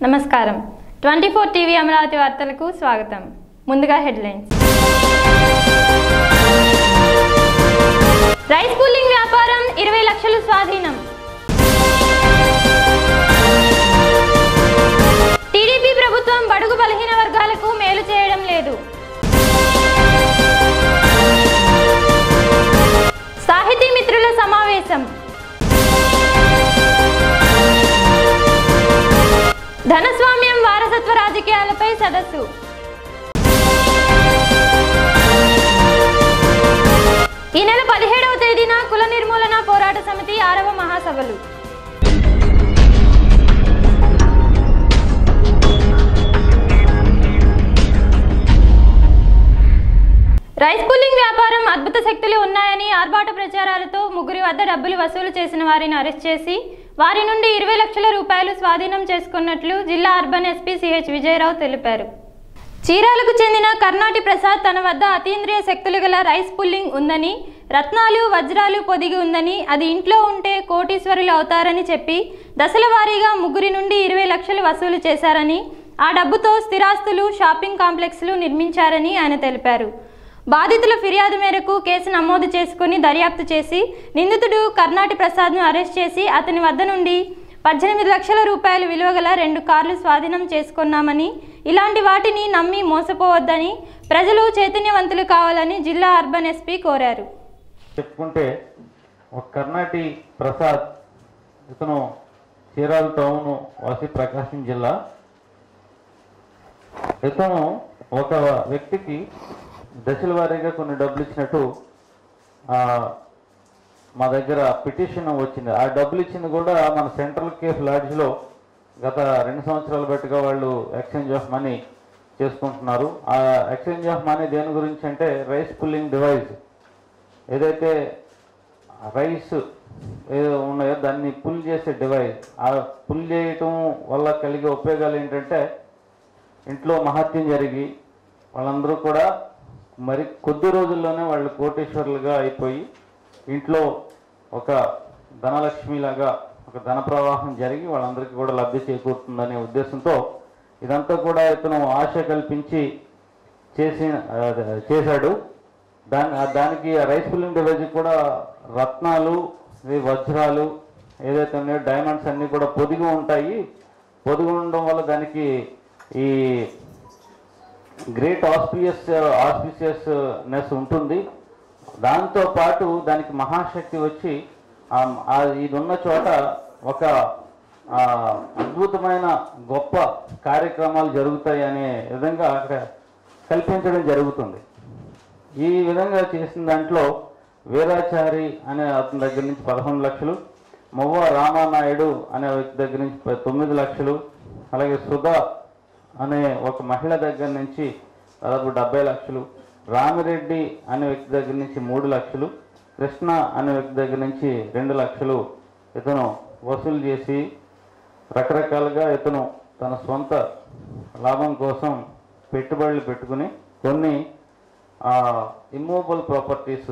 నమస్కారం twenty four TV Amaravati వార్తలకు స్వాగతం ముందుగా హెడ్లైన్స్ రైస్ పుల్లింగ్ వ్యాపారం ఇరవై లక్షలు స్వాధీనం టీడీపీ ప్రభుత్వం బడుగు బలహీన వర్గాలకు మేలు చేయడం లేదు సాహితీ మిత్రుల సమావేశం ధనస్వామ్యం వారసత్వ రాజకీయాలపై సదస్సు ఈ నెల పదిహేడవ తేదీన కుల నిర్మూలన పోరాట సమితి ఆరవ మహాసభలు రైస్ పుల్లింగ్ వ్యాపారం అద్భుత శక్తులు ఉన్నాయని ఆర్భాట ప్రచారాలతో ముగ్గురి వద్ద డబ్బులు వసూలు చేసిన వారిని అరెస్ట్ చేసి వారి నుండి ఇరవై లక్షల రూపాయలు స్వాధీనం చేసుకున్నట్లు జిల్లా అర్బన్ ఎస్పీ సిహెచ్ విజయరావు తెలిపారు చీరాలకు చెందిన కర్ణాటి ప్రసాద్ తన వద్ద అతీంద్రియ శక్తులు గల రైస్ పుల్లింగ్ ఉందని రత్నాలు వజ్రాలు పొదిగి ఉందని అది ఇంట్లో ఉంటే కోటీశ్వరులు అవుతారని చెప్పి దశల వారీగా ముగ్గురి నుండి ఇరవై లక్షలు వసూలు చేశారని ఆ డబ్బుతో స్థిరాస్తులు షాపింగ్ కాంప్లెక్స్లు నిర్మించారని ఆయన తెలిపారు బాధితుల ఫిర్యాదు మేరకు కేసు నమోదు చేసుకుని దర్యాప్తు చేసి నిందితుడు కర్ణాటి ప్రసాద్ను అరెస్ట్ చేసి అతని వద్ద నుండి పద్దెనిమిది లక్షల రూపాయలు విలువ గల రెండు కార్లు స్వాధీనం చేసుకున్నామని ఇలాంటి వాటిని నమ్మి మోసపోవద్దని ప్రజలు చైతన్యవంతులు కావాలని జిల్లా అర్బన్ ఎస్పీ కోరారు చెప్పుకుంటే ఒక కర్ణాటి ప్రసాద్ ఇతను చీరాల టౌన్ వాసి ప్రకాశం జిల్లా ఇతను ఒక వ్యక్తికి దశల వారీగా కొన్ని డబ్బులు ఇచ్చినట్టు ఆ, మా దగ్గర పిటిషన్ వచ్చింది ఆ డబ్బులు ఇచ్చింది కూడా మన సెంట్రల్ కేఫ్ లాడ్జ్లో గత రెండు సంవత్సరాలు బట్టిగా వాళ్ళు ఎక్స్చేంజ్ ఆఫ్ మనీ చేసుకుంటున్నారు ఆ ఎక్స్చేంజ్ ఆఫ్ మనీ దేని గురించి అంటే రైస్ పుల్లింగ్ డివైస్ ఏదైతే రైస్ ఏదో ఉన్నాయో దాన్ని పుల్ చేసే డివైస్ ఆ పుల్ చేయటం వల్ల కలిగే ఉపయోగాలు ఏంటంటే ఇంట్లో మహత్యం జరిగి వాళ్ళందరూ కూడా మరి కొద్ది రోజుల్లోనే వాళ్ళు కోటేశ్వరులుగా అయిపోయి ఇంట్లో ఒక ధనలక్ష్మిలాగా ఒక ధన ప్రవాహం జరిగి వాళ్ళందరికీ కూడా లబ్ధి చేకూరుతుందనే ఉద్దేశంతో ఇదంతా కూడా ఇతను ఆశ కల్పించి చేసి ఆ, చేశాడు దాని ఆ దానికి ఆ రైస్ పుల్లింగ్ డివైజ్ కూడా రత్నాలు ఈ వజ్రాలు ఏదైతే ఉన్నాయో డైమండ్స్ అన్నీ కూడా పొదిగి ఉంటాయి పొదిగి ఉండడం వల్ల దానికి ఈ గ్రేట్ ఆస్పియస్ ఆస్పిషియస్నెస్ ఉంటుంది దాంతో పాటు దానికి మహాశక్తి వచ్చి ఆ- ఆ ఇది ఉన్న చోట ఒక ఆ, అద్భుతమైన గొప్ప కార్యక్రమాలు జరుగుతాయి అనే విధంగా అక్కడ కల్పించడం జరుగుతుంది ఈ విధంగా చేసిన దాంట్లో వీరాచారి అనే అతని దగ్గర నుంచి పదకొండు లక్షలు మొవ్వ రామానాయుడు అనే వ్యక్తి దగ్గర నుంచి ప- తొమ్మిది లక్షలు అలాగే సుధా అనే ఒక మహిళ దగ్గర నుంచి దాదాపు డెబ్బై లక్షలు రామిరెడ్డి అనే వ్యక్తి దగ్గర నుంచి మూడు లక్షలు కృష్ణ అనే వ్యక్తి దగ్గర నుంచి రెండు లక్షలు ఇతను వసూలు చేసి రకరకాలుగా ఇతను తన సొంత లాభం కోసం పెట్టుబడులు పెట్టుకుని కొన్ని ఇమ్మూవబుల్ ప్రాపర్టీస్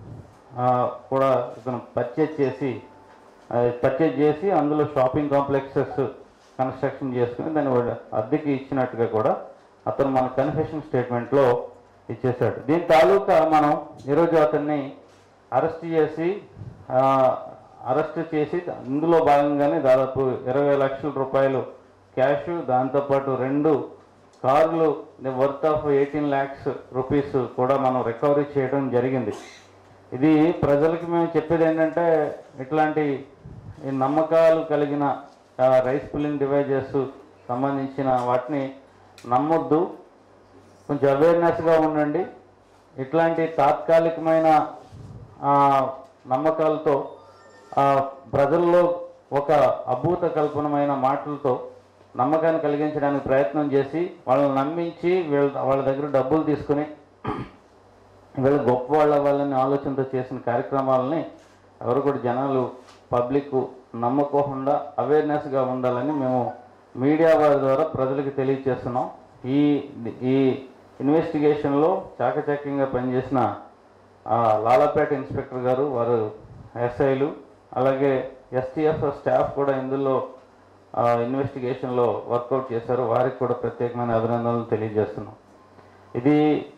కూడా ఇతను పర్చేజ్ చేసి పర్చేజ్ చేసి అందులో షాపింగ్ కాంప్లెక్సెస్ కన్స్ట్రక్షన్ చేసుకుని దాన్ని వాడు అద్దెకి ఇచ్చినట్టుగా కూడా అతను మన కన్ఫెషన్ స్టేట్మెంట్లో ఇచ్చేశాడు దీని తాలూకా మనం ఈరోజు అతన్ని అరెస్ట్ చేసి ఆ, అరెస్ట్ చేసి ఇందులో భాగంగానే దాదాపు ఇరవై లక్షల రూపాయలు క్యాష్ దాంతోపాటు రెండు కార్లు worth of eighteen lakhs rupees కూడా మనం రికవరీ చేయడం జరిగింది ఇది ప్రజలకి మేము చెప్పేది ఏంటంటే ఇట్లాంటి ఈ నమ్మకాలు కలిగిన ఆ, రైస్ పుల్లింగ్ డివైజెస్ సంబంధించిన వాటిని నమ్మొద్దు కొంచెం అవేర్నెస్గా ఉండండి ఇట్లాంటి తాత్కాలికమైన ఆ, నమ్మకాలతో ఆ, ప్రజల్లో ఒక అభూత కల్పనమైన మాటలతో నమ్మకాన్ని కలిగించడానికి ప్రయత్నం చేసి వాళ్ళని నమ్మించి వీళ్ళ వాళ్ళ దగ్గర డబ్బులు తీసుకుని వీళ్ళు గొప్ప వాళ్ళ వాళ్ళని ఆలోచనతో చేసిన కార్యక్రమాలని ఎవరు కూడా జనాలు పబ్లిక్ నమ్మకోకుండా అవేర్నెస్గా ఉండాలని మేము మీడియా వారి ద్వారా ప్రజలకు తెలియజేస్తున్నాం ఈ ఈ ఇన్వెస్టిగేషన్లో చాకచక్యంగా పనిచేసిన ఆ, లాలాపేట ఇన్స్పెక్టర్ గారు వారు ఎస్ఐలు అలాగే ఎస్టీఎఫ్ స్టాఫ్ కూడా ఇందులో ఇన్వెస్టిగేషన్లో వర్కౌట్ చేశారో వారికి కూడా ప్రత్యేకమైన అభినందనలు తెలియజేస్తున్నాం ఇది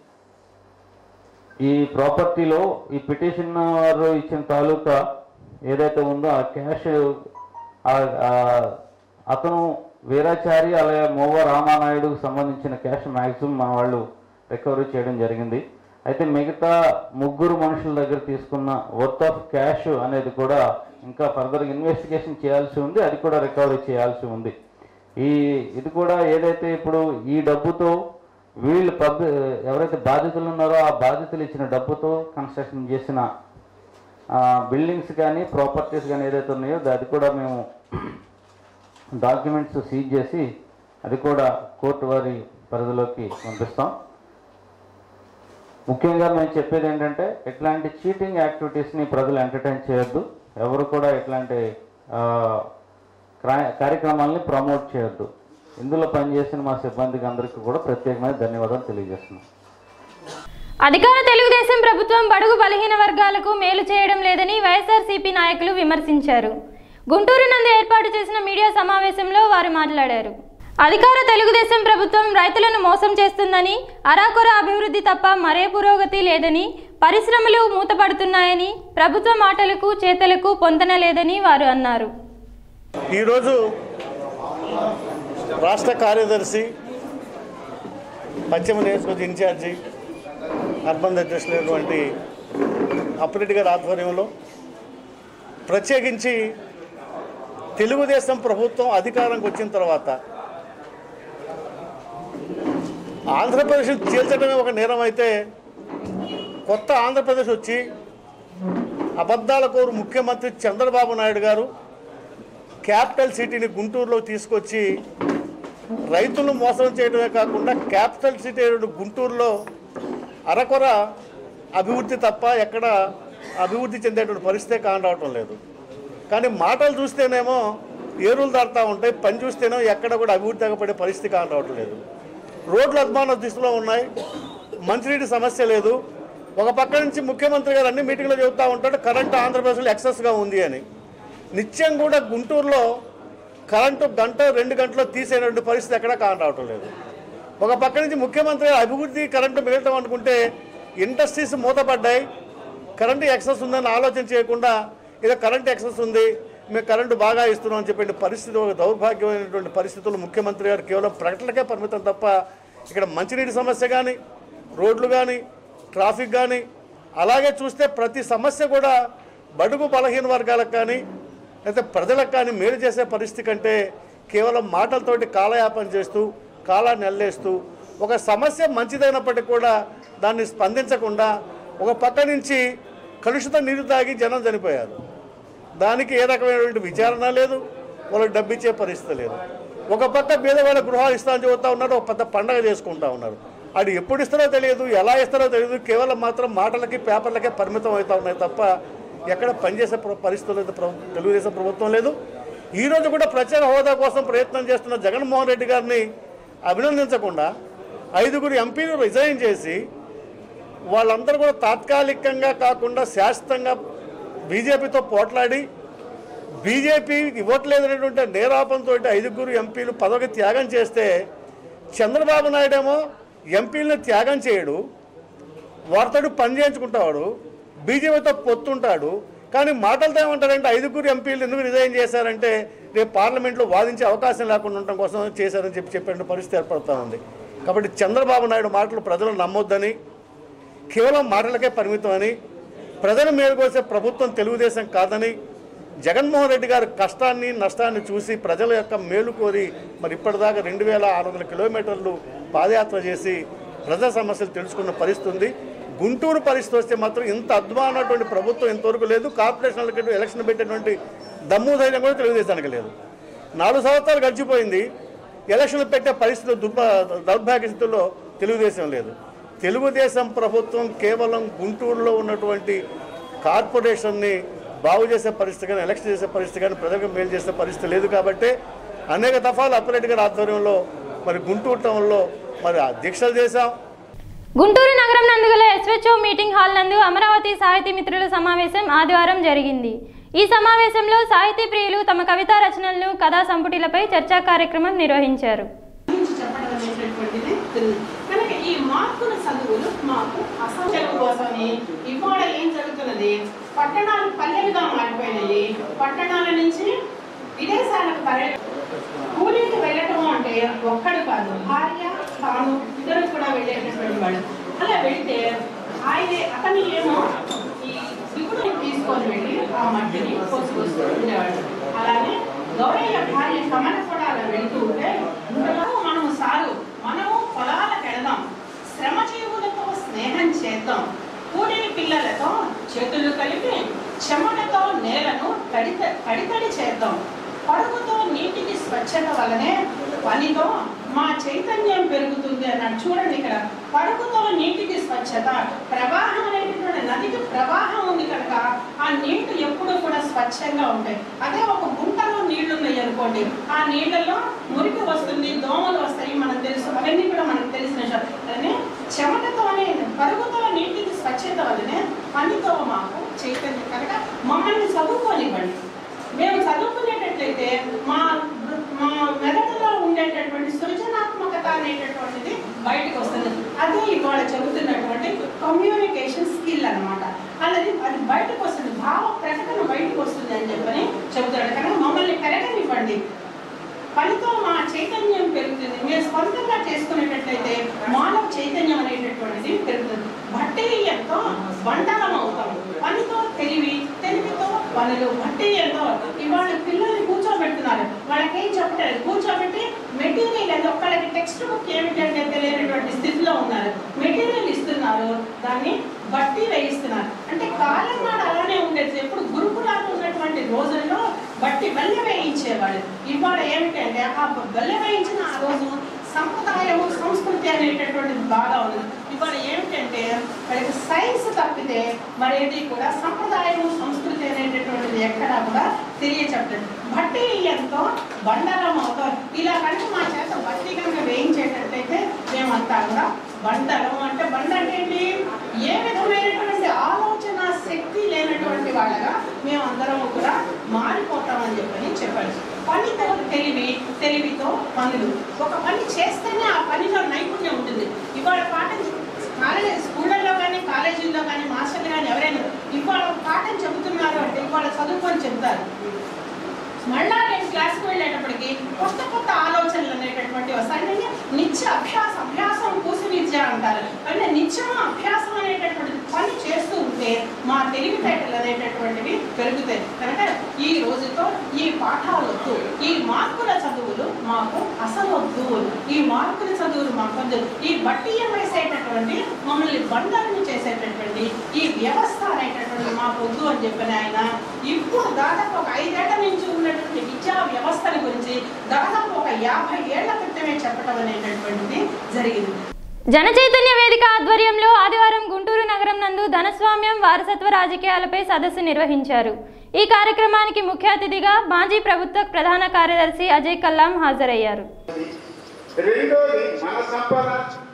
ఈ ప్రాపర్టీలో ఈ పిటిషన్ వారు ఇచ్చిన తాలూకా ఏదైతే ఉందో ఆ క్యాష్ ఆ- ఆ అతను వీరాచారి అలాగే మోవ రామానాయుడుకు సంబంధించిన క్యాష్ మ్యాక్సిమం మన వాళ్ళు రికవరీ చేయడం జరిగింది అయితే మిగతా ముగ్గురు మనుషుల దగ్గర తీసుకున్న వర్త్ ఆఫ్ క్యాష్ అనేది కూడా ఇంకా ఫర్దర్ ఇన్వెస్టిగేషన్ చేయాల్సి ఉంది అది కూడా రికవరీ చేయాల్సి ఉంది ఈ ఇది కూడా ఏదైతే ఇప్పుడు ఈ డబ్బుతో వీళ్ళు పబ్ ఎవరైతే బాధితులు ఉన్నారో ఆ బాధితులు ఇచ్చిన డబ్బుతో కన్స్ట్రక్షన్ చేసిన బిల్డింగ్స్ కానీ ప్రాపర్టీస్ కానీ ఏదైతే ఉన్నాయో అది కూడా మేము డాక్యుమెంట్స్ సీజ్ చేసి అది కూడా కోర్టు వారి పరిధిలోకి పంపిస్తాం ముఖ్యంగా మేము చెప్పేది ఏంటంటే ఇట్లాంటి చీటింగ్ యాక్టివిటీస్ని ప్రజలు ఎంటర్టైన్ చేయొద్దు ఎవరు కూడా ఇట్లాంటి ఆ, క్రా- కార్యక్రమాలని ప్రమోట్ చేయొద్దు ఇందులో పనిచేసిన మా సిబ్బందికి అందరికీ కూడా ప్రత్యేకమైన ధన్యవాదాలు తెలియజేస్తున్నాం అధికార తెలుగుదేశం ప్రభుత్వం బడుగు బలహీన వర్గాలకు మేలు చేయడం లేదని వైఎస్ఆర్సీపీ నాయకులు విమర్శించారు గుంటూరు నందు ఏర్పాటు చేసిన మీడియా సమావేశంలో వారు మాట్లాడారు అధికార తెలుగుదేశం ప్రభుత్వం రైతులను మోసం చేస్తుందని అరాకొర అభివృద్ధి తప్ప మరే పురోగతి లేదని పరిశ్రమలు మూతపడుతున్నాయని ప్రభుత్వ మాటలకు చేతలకు పొందన లేదని వారు అన్నారు ఈరోజు రాష్ట్ర కార్యదర్శి పశ్చిమ నియోజకవర్గ ఇన్ఛార్జి అర్బన్ అధ్యక్షులైనటువంటి అప్పిరెడ్డి గారి ఆధ్వర్యంలో ప్రత్యేకించి తెలుగుదేశం ప్రభుత్వం అధికారంకి వచ్చిన తర్వాత ఆంధ్రప్రదేశ్ చీల్చడమే ఒక నేరం అయితే కొత్త ఆంధ్రప్రదేశ్ వచ్చి అబద్ధాల కోరు ముఖ్యమంత్రి చంద్రబాబు నాయుడు గారు క్యాపిటల్ సిటీని గుంటూరులో తీసుకొచ్చి రైతులను మోసం చేయడమే కాకుండా క్యాపిటల్ సిటీ అయిన గుంటూరులో అరకొర అభివృద్ధి తప్ప ఎక్కడ అభివృద్ధి చెందేటువంటి పరిస్థితే కానరావటం లేదు కానీ మాటలు చూస్తేనేమో ఏరులు దాడుతూ ఉంటాయి పని చూస్తేనేమో ఎక్కడ కూడా అభివృద్ధి తగ్గపడే పరిస్థితి కానరావటం లేదు రోడ్లు అద్మాన దిశలో ఉన్నాయి మంచినీటి సమస్య లేదు ఒక పక్క నుంచి ముఖ్యమంత్రి గారు అన్ని మీటింగ్లో చెబుతూ ఉంటాడు కరెంటు ఆంధ్రప్రదేశ్లో ఎక్సెస్గా ఉంది అని నిత్యం కూడా గుంటూరులో కరెంటు గంట రెండు గంటలో తీసేటువంటి పరిస్థితి ఎక్కడా కానరావటం లేదు ఒక పక్క నుంచి ముఖ్యమంత్రి గారు అభివృద్ధి కరెంటు మిగలటం అనుకుంటే ఇండస్ట్రీస్ మూతపడ్డాయి కరెంటు ఎక్సెస్ ఉందని ఆలోచన చేయకుండా ఏదో కరెంటు ఎక్సెస్ ఉంది మేము కరెంటు బాగా ఇస్తున్నాం అని చెప్పే పరిస్థితి ఒక దౌర్భాగ్యమైనటువంటి పరిస్థితులు ముఖ్యమంత్రి గారు కేవలం ప్రకటనకే పరిమితం తప్ప ఇక్కడ మంచినీటి సమస్య కానీ రోడ్లు కానీ ట్రాఫిక్ కానీ అలాగే చూస్తే ప్రతి సమస్య కూడా బడుగు బలహీన వర్గాలకు కానీ లేకపోతే ప్రజలకు కానీ మేలు చేసే పరిస్థితి కంటే కేవలం మాటలతోటి కాలయాపన చేస్తూ కాలాన్ని నెల్లేస్తూ ఒక సమస్య మంచిదైనప్పటికీ కూడా దాన్ని స్పందించకుండా ఒక పక్క నుంచి కలుషిత నీరు తాగి జనం చనిపోయారు దానికి ఏ రకమైనటువంటి విచారణ లేదు వాళ్ళకి డబ్బిచ్చే పరిస్థితి లేదు ఒక పక్క పేదవాళ్ళ గృహాలు ఇస్తామని చెబుతా ఉన్నారు ఒక పెద్ద పండగ చేసుకుంటా ఉన్నారు అది ఎప్పుడు ఇస్తారో తెలియదు ఎలా ఇస్తారో తెలియదు కేవలం మాత్రం మాటలకి పేపర్లకే పరిమితం అవుతా ఉన్నాయి తప్ప ఎక్కడ పనిచేసే ప్ర- పరిస్థితులు అయితే ప్రభు- తెలుగుదేశం ప్రభుత్వం లేదు ఈ రోజు కూడా ప్రత్యేక హోదా కోసం ప్రయత్నం చేస్తున్న జగన్మోహన్ రెడ్డి గారిని అభినందించకుండా ఐదుగురు ఎంపీలు రిజైన్ చేసి వాళ్ళందరూ కూడా తాత్కాలికంగా కాకుండా శాశ్వతంగా బీజేపీతో పోట్లాడి బీజేపీ ఇవ్వట్లేదనేటువంటి నేరాపంతో ఐదుగురు ఎంపీలు పదవికి త్యాగం చేస్తే చంద్రబాబు నాయుడు ఏమో ఎంపీలను త్యాగం చేయడు వారితో పని చేయించుకుంటాడు బీజేపీతో పొత్తుంటాడు కానీ మాటలతో ఏమంటారంటే ఐదుగురు ఎంపీలు ఎందుకు రిజైన్ చేశారంటే రేపు పార్లమెంట్లో వాదించే అవకాశం లేకుండా ఉండటం కోసం చేశారని చెప్పి చెప్పే పరిస్థితి ఏర్పడుతూ ఉంది కాబట్టి చంద్రబాబు నాయుడు మాటలు ప్రజలు నమ్మొద్దని కేవలం మాటలకే పరిమితమని ప్రజలు మేలుకోసే ప్రభుత్వం తెలుగుదేశం కాదని జగన్మోహన్ రెడ్డి గారి కష్టాన్ని నష్టాన్ని చూసి ప్రజల యొక్క మేలు కోరి మరి ఇప్పటిదాకా రెండు వేల ఆరు వందల కిలోమీటర్లు పాదయాత్ర చేసి ప్రజా సమస్యలు తెలుసుకున్న పరిస్థితి ఉంది గుంటూరు పరిస్థితి వస్తే మాత్రం ఇంత అద్భుతమైనటువంటి ప్రభుత్వం ఇంతవరకు లేదు కార్పొరేషన్లకి ఎలక్షన్ పెట్టేటువంటి దమ్ము ధైర్యం కూడా తెలుగుదేశానికి లేదు నాలుగు సంవత్సరాలు గడిచిపోయింది ఎలక్షన్లు పెట్టే పరిస్థితులు దుర్భ దౌర్భాగ్య స్థితిలో తెలుగుదేశం లేదు తెలుగుదేశం ప్రభుత్వం కేవలం గుంటూరులో ఉన్నటువంటి కార్పొరేషన్ని బాగు చేసే పరిస్థితి కానీ ఎలక్షన్ చేసే పరిస్థితి కానీ ప్రజలకు మేలు చేసే పరిస్థితి లేదు కాబట్టి అనేక దఫాలు అప్పిరెడ్డి గారి ఆధ్వర్యంలో మరి గుంటూరు టౌన్లో మరి ఆ దీక్షలు చేశాం గుంటూరు నగరం నందు గల ఎస్వెచ్ఓ మీటింగ్ హాల్ నందు అమరావతి సాహితీ మిత్రుల సమావేశం ఆదివారం జరిగింది ఈ సమావేశంలో సాహితీ ప్రియులు తమ కవితా రచనలను కథా సంపుటిలపై చర్చా కార్యక్రమం నిర్వహించారు గురించి చెప్పడం అనేటటువంటిది ఉంది. కనుక ఈ మార్పుల చదువులు మాకు అసంఖ్యం కోసమని ఇవాళ ఏం జరుగుతున్నది పట్టణాలు పల్లెలుగా మారిపోయినాయి పట్టణాల నుంచి విదేశాలకు పర్య కూలీకి వెళ్ళటం అంటే ఒక్కడు కాదు భార్య తాను ఇద్దరు కూడా వెళ్ళేటటువంటి వాడు అలా వెళ్తే ఆయన అతని ఏమో ఈ దిగుడు తీసుకొని వెళ్ళి ఆ మట్టిని కోసుకొస్తూ ఉండేవాడు అలానే గౌరయ్య భార్య కమల కూడా అలా వెళ్తూ ఉంటే ఇంతలో మనము సారు మనము పొలాలకు వెళదాం శ్రమజీవులతో స్నేహం చేద్దాం కూడిని పిల్లలతో చేతులు కలిపి చెమటతో నేలను తడి తడితడి చేద్దాం పరుగుతో నీటికి స్వచ్ఛత వలనే పనితో మా చైతన్యం పెరుగుతుంది అన్నాడు చూడండి ఇక్కడ పరుగుతో నీటికి స్వచ్ఛత ప్రవాహం అనేటటువంటి నదికి ప్రవాహం ఉంది కనుక ఆ నీళ్లు ఎప్పుడూ కూడా స్వచ్ఛంగా ఉంటాయి అదే ఒక గుంటలో నీళ్లు ఉన్నాయి అనుకోండి ఆ నీళ్ళలో మురికి వస్తుంది దోమలు వస్తాయి మనకు తెలుసు అవన్నీ కూడా మనకు తెలిసిన విషయం. కానీ చెమటతోనే పరుగుతో నీటికి స్వచ్ఛత వల్లనే పనితో మాకు చైతన్యం కనుక మమ్మల్ని చదువుకోనివ్వండి మేము చదువుకునేటట్లయితే మా మా మెదడులో ఉండేటటువంటి సృజనాత్మకత అనేటటువంటిది బయటకు వస్తుంది అదే ఇవాళ చెబుతున్నటువంటి కమ్యూనికేషన్ స్కిల్ అన్నమాట అలాది అది బయటకు వస్తుంది భావ ప్రకటన బయటకు వస్తుంది అని చెప్పని చెబుతాడు కనుక మమ్మల్ని పెరగనివ్వండి పనితో మా చైతన్యం పెరుగుతుంది మీరు స్వంతంగా చేసుకునేటట్లయితే మానవ చైతన్యం అనేటటువంటిది పెరుగుతుంది భట్టేయంతో బండలం అవుతాం పనితో తెలివి తెలివితో పనులు భట్టేయంతో ఇవాళ పిల్లల్ని కూర్చోబెడుతున్నారు వాళ్ళకి ఏం చెప్పలేదు కూర్చోబెట్టి మెటీరియల్ అది ఒక్కళ్ళకి టెక్స్ట్ బుక్ ఏమిటంటే తెలియనటువంటి స్థితిలో ఉన్నారు మెటీరియల్ ఇస్తున్నారు దాన్ని బట్టి వేయిస్తున్నారు అంటే కాలం నాడు అలానే ఉండేది ఎప్పుడు గురుకులాలు ఉన్నటువంటి రోజుల్లో బట్టి బెల్ల వేయించేవాడు ఇవాళ ఏమిటంటే ఆ బెల్ల వేయించిన ఆ రోజు సంప్రదాయము సంస్కృతి అనేటటువంటిది బాగా ఉంది ఇవాళ ఏమిటంటే వాళ్ళకి సైన్స్ తప్పితే మరేది కూడా సంప్రదాయము సంస్కృతి అనేటటువంటిది ఎక్కడా కూడా తెలియచెప్తుంది బట్టి ఎంతో బండలం అవుతాం ఇలా కనుక మా చేత బట్టి కనుక వేయించేటట్టయితే మేమంతా కూడా బండలం అంటే బండ అంటే ఏంటి ఏ విధమైనటువంటి ఆలోచన శక్తి లేనటువంటి వాళ్ళగా మేమందరం కూడా మారిపోతామని చెప్పని చెప్పాడు పనితో తెలివి తెలివితో పనులు ఒక పని చేస్తేనే ఆ పనిలో నైపుణ్యం ఉంటుంది ఇవాళ పాఠం కాలేజ్ స్కూళ్ళల్లో కానీ కాలేజీల్లో కానీ మాస్టర్లు కానీ ఎవరైనా ఇవాళ ఒక పాఠం చెబుతున్నారు అంటే ఇవాళ చదువుకొని చెప్తారు మళ్ళా నేను క్లాస్కి వెళ్ళేటప్పటికి కొత్త కొత్త ఆలోచనలు అనేటటువంటి వస్తాయి అంటే నిత్య అభ్యాసం అభ్యాసం కూసి విద్య అంటారు అంటే నిత్యం అభ్యాసం అనేటటువంటి పని చేస్తూ ఉంటే మా తెలివితేటలు అనేటటువంటివి పెరుగుతాయి కనుక ఈ రోజుతో ఈ పాఠాలు వద్దు ఈ మార్కుల చదువులు మాకు అసలు వద్దు ఈ మార్కుల చదువులు మాకు వద్దు ఈ బట్టియం వేసేటటువంటి మమ్మల్ని బండాలను చేసేటటువంటి ఈ వ్యవస్థ అనేటటువంటి మాకు వద్దు అని చెప్పిన ఆయన ఇప్పుడు దాదాపు ఒక ఐదేళ్ల నుంచి ఉన్నటువంటి విద్యా వ్యవస్థల గురించి దాదాపు ఒక యాభై ఏళ్ల క్రితమే చెప్పడం అనేటటువంటిది జరిగింది జన చైతన్య వేదిక ఆధ్వర్యంలో ఆదివారం గుంటూరు నగరం నందు ధనస్వామ్యం వారసత్వ రాజకీయాలపై సదస్సు నిర్వహించారు ఈ కార్యక్రమానికి ముఖ్య అతిథిగా మాజీ ప్రభుత్వ ప్రధాన కార్యదర్శి అజయ్ కల్లాం హాజరయ్యారు రెండోది మన సంపద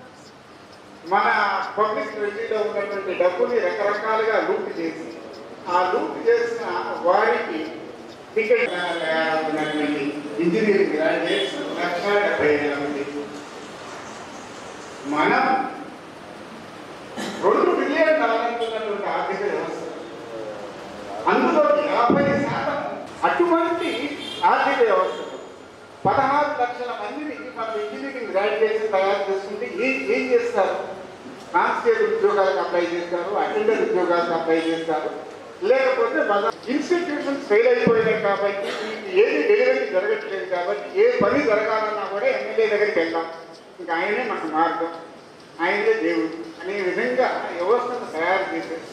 మన పబ్లిక్ ట్రెజరీలో ఉన్నటువంటి డబ్బుని రకరకాలుగా లూట్ చేసి ఆ లూట్ చేసిన వారికి టికెట్ ఉన్నటువంటి ఇంజనీరింగ్ గ్రాడ్యుయేట్స్ లక్ష డెబ్బై వేల మంది మనం రెండు బిలియన్ డాలర్లు ఉన్నటువంటి ఆర్థిక వ్యవస్థ అందులో యాభై శాతం అటువంటి ఆర్థిక వ్యవస్థ పదహారు లక్షల మందిని మనం ఇంజనీరింగ్ గ్రాడ్యుయేషన్ తయారు చేసుకుంటే ఏం ఏం చేస్తారు కాన్స్టేబుల్ ఉద్యోగాలకు అప్లై చేస్తారు అటెండర్ ఉద్యోగాలకు అప్లై చేస్తారు లేకపోతే ఇన్స్టిట్యూషన్స్ ఫెయిల్ అయిపోయినాయి కాబట్టి వీటికి ఏది డెలివరీ జరగట్లేదు కాబట్టి ఏ పని జరగాలన్నా కూడా ఎమ్మెల్యే దగ్గరికి వెళ్దాం ఇంకా ఆయనే మనకు మార్గం ఆయనే దేవుడు అనే విధంగా వ్యవస్థను తయారు చేసేసి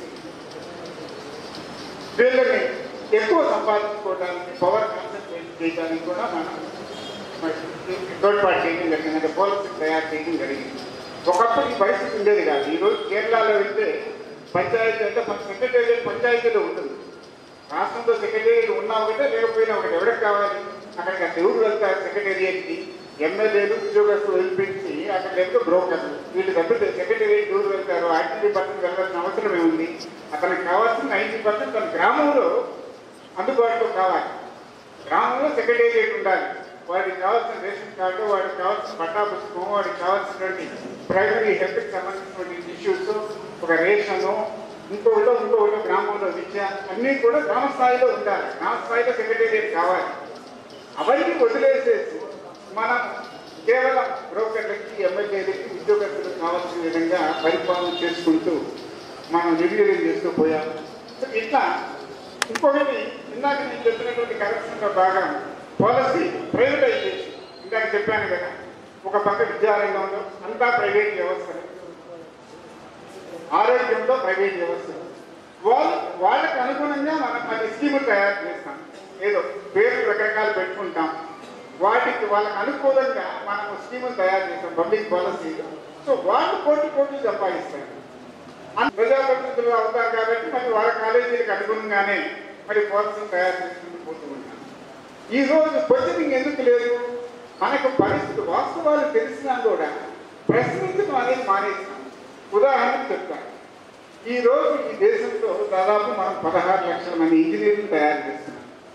వీళ్ళని ఎక్కువ సంపాదించుకోవడానికి పవర్ కాన్సన్ట్రేట్ చేయడానికి కూడా మనం తోడ్పాటు చేయడం జరిగింది అంటే పాలసీ తయారు చేయడం జరిగింది ఒకప్పుడు ఈ పరిస్థితి ఉండేది కాదు ఈరోజు కేరళలో వెళ్తే పంచాయతీ అంటే మన సెక్రటేరియట్ పంచాయతీలో ఉంటుంది రాష్ట్రంలో సెక్రటేరియట్ ఉన్నా ఒకటే లేకపోయినా ఒకటి ఎవరికి కావాలి అక్కడికి ఆ దేవుడు వెళ్తారు సెక్రటేరియట్కి ఎమ్మెల్యేలు ఉద్యోగస్తులు వెళ్ళిపించి అక్కడ లేకపోతే బ్రోకర్లు వీళ్ళు తప్పితే సెక్రటేరియట్ ఎవరు వెళ్తారు ఆర్టీ డిపార్ట్మెంట్ వెళ్ళాల్సిన అవసరం ఏముంది అతనికి కావాల్సిన నైన్టీ పర్సెంట్ తన గ్రామంలో అందుబాటులో కావాలి గ్రామంలో సెక్రటేరియట్ ఉండాలి వాడికి కావాల్సిన రేషన్ కార్డు వాడికి కావాల్సిన పట్టా పుస్తకం వాడికి కావాల్సినటువంటి ప్రైమరీ హెల్త్కి సంబంధించినటువంటి ఇష్యూస్ ఒక రేషను ఇంకొకటో ఇంకొకటో గ్రామంలో విద్య అన్నీ కూడా గ్రామ స్థాయిలో ఉండాలి గ్రామ స్థాయిలో సెక్రటేరియట్ కావాలి అవన్నీ వదిలేసేసి మనం కేవలం బ్రోకర్లకి ఎమ్మెల్యేలకి ఉద్యోగస్తులకు కావాల్సిన విధంగా పరిపాలన చేసుకుంటూ మనం నిర్వీర్యం చేస్తూ పోయాం సో ఇట్లా ఇంకొకటి ఇందాక నేను చెప్పినటువంటి కరెక్షన్లో భాగం పాలసీ ప్రైవేటైజేషన్ ఇందాక చెప్పాను కదా ఒక పక్క విద్యారంగంలో అంతా ప్రైవేట్ వ్యవస్థలు ఆరోగ్యంలో ప్రైవేట్ వ్యవస్థలు వాళ్ళు వాళ్ళకి అనుగుణంగా మనం మన స్కీములు తయారు చేస్తాం ఏదో పేర్లు రకరకాలు పెట్టుకుంటాం వాటికి వాళ్ళకి అనుకూలంగా మనం స్కీములు తయారు చేస్తాం పబ్లిక్ పాలసీ సో వాళ్ళు కోటి కోట్లు సంపాదిస్తారు అన్- ప్రజాప్రతినిధులు అవుతారు కాబట్టి మరి వాళ్ళ కాలేజీలకు అనుగుణంగానే మరి పాలసీ తయారు చేసుకుంటూ పోతూ ఉంటాం ఈ రోజు క్వశ్చనింగ్ ఎందుకు లేదు మనకు పరిస్థితి వాస్తవాలు తెలిసినా కూడా ప్రశ్నించడం అనేది మానేస్తాం ఉదాహరణకు చెప్తాను ఈ రోజు ఈ దేశంలో దాదాపు మనం పదహారు లక్షల మంది ఇంజనీర్లు తయారు చేస్తున్నాం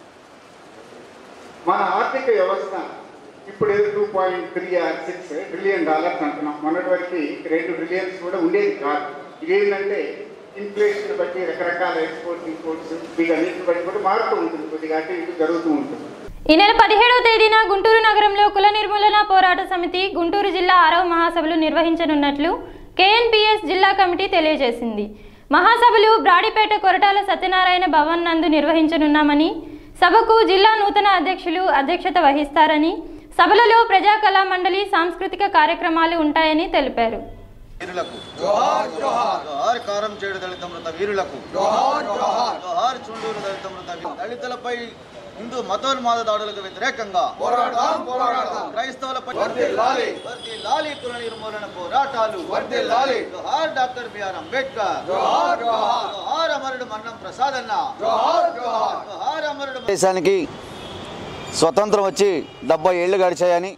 మన ఆర్థిక వ్యవస్థ ఇప్పుడు two point three or six trillion dollars అంటున్నాం మొన్నటి వరకు రెండు ట్రిలియన్స్ కూడా ఉండేది కాదు ఇదేంటంటే ఇన్ఫ్లేషన్ బట్టి రకరకాల ఎక్స్పోర్ట్స్ ఇంపోర్ట్స్ వీటన్నిటిని బట్టి కూడా మారుతూ ఉంటుంది కొద్దిగా అటు ఇటు జరుగుతూ ఉంటుంది ఈ నెల పదిహేడవ తేదీన గుంటూరు నగరంలో కుల నిర్మూలన పోరాట సమితి గుంటూరు జిల్లా ఆరవ మహాసభలు నిర్వహించనున్నట్లు కేఎన్పిఎస్ జిల్లా కమిటీ తెలియజేసింది మహాసభలు బ్రాడిపేట కొరటాల సత్యనారాయణ భవన్ నందు నిర్వహించనున్నామని సభకు జిల్లా నూతన అధ్యక్షులు అధ్యక్షత వహిస్తారని సభలలో ప్రజా కళా మండలి సాంస్కృతిక కార్యక్రమాలు ఉంటాయని తెలిపారు వీరులకు జోహార్ జోహార్ జోహార్ కారం చేడు దళిత మృత వీరులకు జోహార్ జోహార్ జోహార్ చుండూరు దళిత మృత వీరు- దళితులపై హిందూ మతోన్మాద దాడులకు వ్యతిరేకంగా పోరాడదాం పోరాడదాం క్రైస్తవులపై వర్ధిల్లాలి వర్ధిల్లాలి కుల నిర్మూలన పోరాటాలు వర్ధిల్లాలి జోహార్ డాక్టర్ బిఆర్ అంబేద్కర్ జోహార్ జోహార్ జోహార్ అమరుడు మన్నం ప్రసాద్ అన్న జోహార్ జోహార్ జోహార్ అమరుడు దేశానికి స్వతంత్రం వచ్చి డెబ్బై ఏళ్ళు గడిచాయని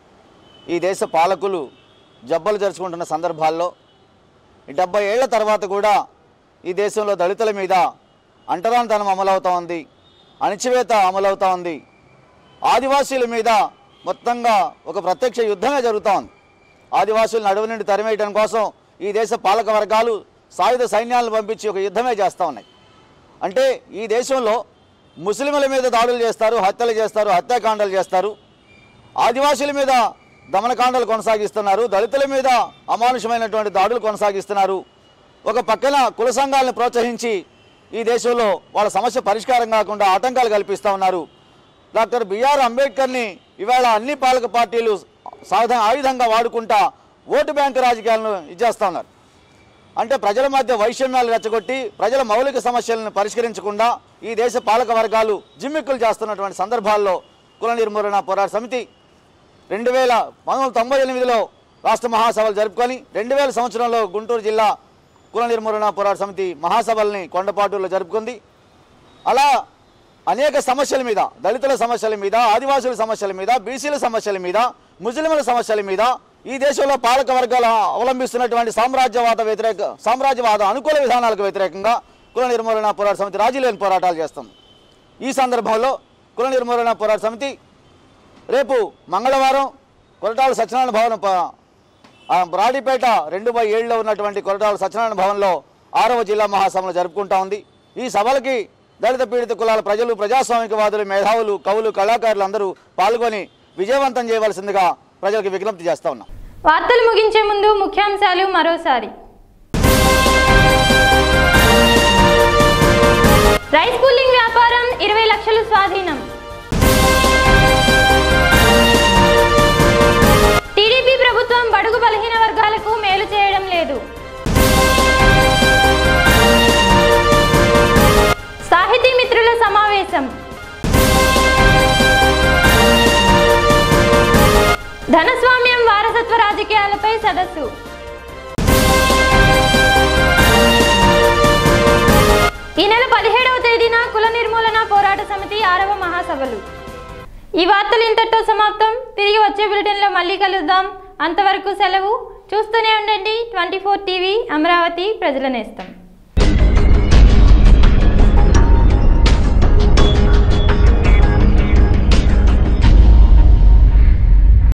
ఈ దేశ పాలకులు జబ్బలు జరుచుకుంటున్న సందర్భాల్లో ఈ డెబ్బై ఏళ్ల తర్వాత కూడా ఈ దేశంలో దళితుల మీద అంటరానితనం అమలవుతా ఉంది అణిచివేత అమలవుతా ఉంది ఆదివాసీల మీద మొత్తంగా ఒక ప్రత్యక్ష యుద్ధమే జరుగుతూ ఉంది ఆదివాసులను అడవి నుండి తరిమేయడం కోసం ఈ దేశ పాలక వర్గాలు సాయుధ సైన్యాలను పంపించి ఒక యుద్ధమే చేస్తూ ఉన్నాయి అంటే ఈ దేశంలో ముస్లింల మీద దాడులు చేస్తారు హత్యలు చేస్తారు హత్యాకాండాలు చేస్తారు ఆదివాసుల మీద దమనకాండలు కొనసాగిస్తున్నారు దళితుల మీద అమానుషమైనటువంటి దాడులు కొనసాగిస్తున్నారు ఒక పక్కన కుల సంఘాలను ప్రోత్సహించి ఈ దేశంలో వాళ్ళ సమస్య పరిష్కారం కాకుండా ఆటంకాలు కల్పిస్తూ ఉన్నారు డాక్టర్ బిఆర్ అంబేద్కర్ని ఇవాళ అన్ని పాలక పార్టీలు సాధ ఆయుధంగా వాడుకుంటా ఓటు బ్యాంకు రాజకీయాలను ఇచ్చేస్తా ఉన్నారు అంటే ప్రజల మధ్య వైషమ్యాలు రెచ్చగొట్టి ప్రజల మౌలిక సమస్యలను పరిష్కరించకుండా ఈ దేశ పాలక వర్గాలు జిమ్మిక్కులు చేస్తున్నటువంటి సందర్భాల్లో కుల నిర్మూలన పోరాట సమితి రెండు వేల పంతొమ్మిది వందల తొంభై ఎనిమిదిలో రాష్ట్ర మహాసభలు జరుపుకొని రెండు వేల సంవత్సరంలో గుంటూరు జిల్లా కుల నిర్మూలన పోరాట సమితి మహాసభల్ని కొండపాటూరులో జరుపుకుంది అలా అనేక సమస్యల మీద దళితుల సమస్యల మీద ఆదివాసుల సమస్యల మీద బీసీల సమస్యల మీద ముస్లింల సమస్యల మీద ఈ దేశంలో పాలక వర్గాలు అవలంబిస్తున్నటువంటి సామ్రాజ్యవాద వ్యతిరేక సామ్రాజ్యవాద అనుకూల విధానాలకు వ్యతిరేకంగా కుల నిర్మూలన పోరాట సమితి రాజీలేని పోరాటాలు చేస్తుంది ఈ సందర్భంలో కుల నిర్మూలన పోరాట సమితి రేపు మంగళవారం కొరటాల సత్యనారాయణ భవన్ ప- ఆ బ్రాడీపేట రెండు బై ఏడులో ఉన్నటువంటి కొరటాల సత్యనారాయణ భవన్లో ఆరవ జిల్లా మహాసభలు జరుపుకుంటా ఉంది ఈ సభలకి దళిత పీడిత కులాల ప్రజలు ప్రజాస్వామికవాదులు మేధావులు కవులు కళాకారులు అందరూ పాల్గొని విజయవంతం చేయవలసిందిగా ప్రజలకు విజ్ఞప్తి చేస్తా ఉన్నాం వార్తలు ముగించే ముందు ముఖ్యాంశాలు మరోసారి రైస్ పుల్లింగ్ వ్యాపారం ఇరవై లక్షలు స్వాధీనం టీడీపీ ప్రభుత్వం బడుగు బలహీన వర్గాలకు మేలు చేయడం లేదు సాహితీ మిత్రుల సమావేశం ధనస్వామ్యం వారసత్వ రాజకీయాలపై సదస్సు ఈ నెల పదిహేడవ తేదీన కుల నిర్మూలన పోరాట సమితి ఆరవ మహాసభలు ఈ వార్తలు ఇంతటితో సమాప్తం తిరిగి వచ్చే బులెటిన్లో మళ్ళీ కలుద్దాం అంతవరకు సెలవు చూస్తూనే ఉండండి ట్వంటీ ఫోర్ టీవీ అమరావతి ప్రజల నేస్తం